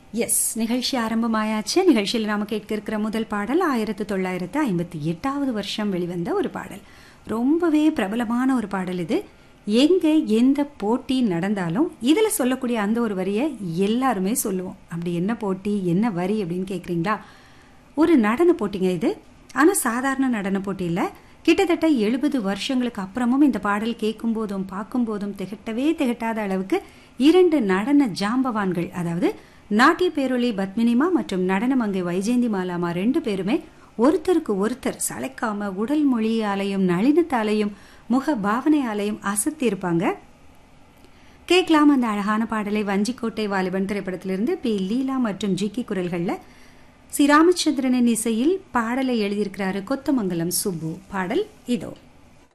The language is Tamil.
எஸ் நிகழ்ச்சி ஆரம்பமாயாச்சு நிகழ்ச்சியில் நாம கேட்க இருக்கிற முதல் பாடல் ஆயிரத்தி தொள்ளாயிரத்து ஐம்பத்தி எட்டாவது வருஷம் வெளிவந்த ஒரு பாடல் ரொம்பவே பிரபலமான ஒரு பாடல் இது எங்க எந்த போட்டி நடந்தாலும் இதுல சொல்லக்கூடிய அந்த ஒரு வரியை எல்லாருமே சொல்லுவோம் அப்படி என்ன போட்டி என்ன வரி அப்படின்னு கேக்குறீங்களா ஒரு நடன போட்டிங்க இது ஆனா சாதாரண நடன போட்டி இல்ல கிட்டத்தட்ட எழுபது வருஷங்களுக்கு அப்புறமும் இந்த பாடல் கேட்கும் போதும் பார்க்கும் போதும் திகட்டவே திகட்டாத அளவுக்கு இரண்டு நடன ஜாம்பவான்கள் அதாவது நாட்டிய பேரொளி பத்மினிமா மற்றும் நடனமங்கை வைஜெயந்தி மாலாமா ரெண்டு பேருமே ஒருத்தருக்கு ஒருத்தர் சளைக்காம உடல் மொழியாலையும் நளினத்தாலையும் முக பாவனையாலையும் அசத்தி இருப்பாங்க கேட்கலாம் அந்த அழகான பாடலை வஞ்சிக்கோட்டை வாலிபன் திரைப்படத்திலிருந்து பி லீலா மற்றும் ஜி கே குரல்கள்ல சி ராமச்சந்திரனின் இசையில் பாடலை எழுதியிருக்கிறாரு கொத்தமங்கலம் சுப்பு பாடல் இதோ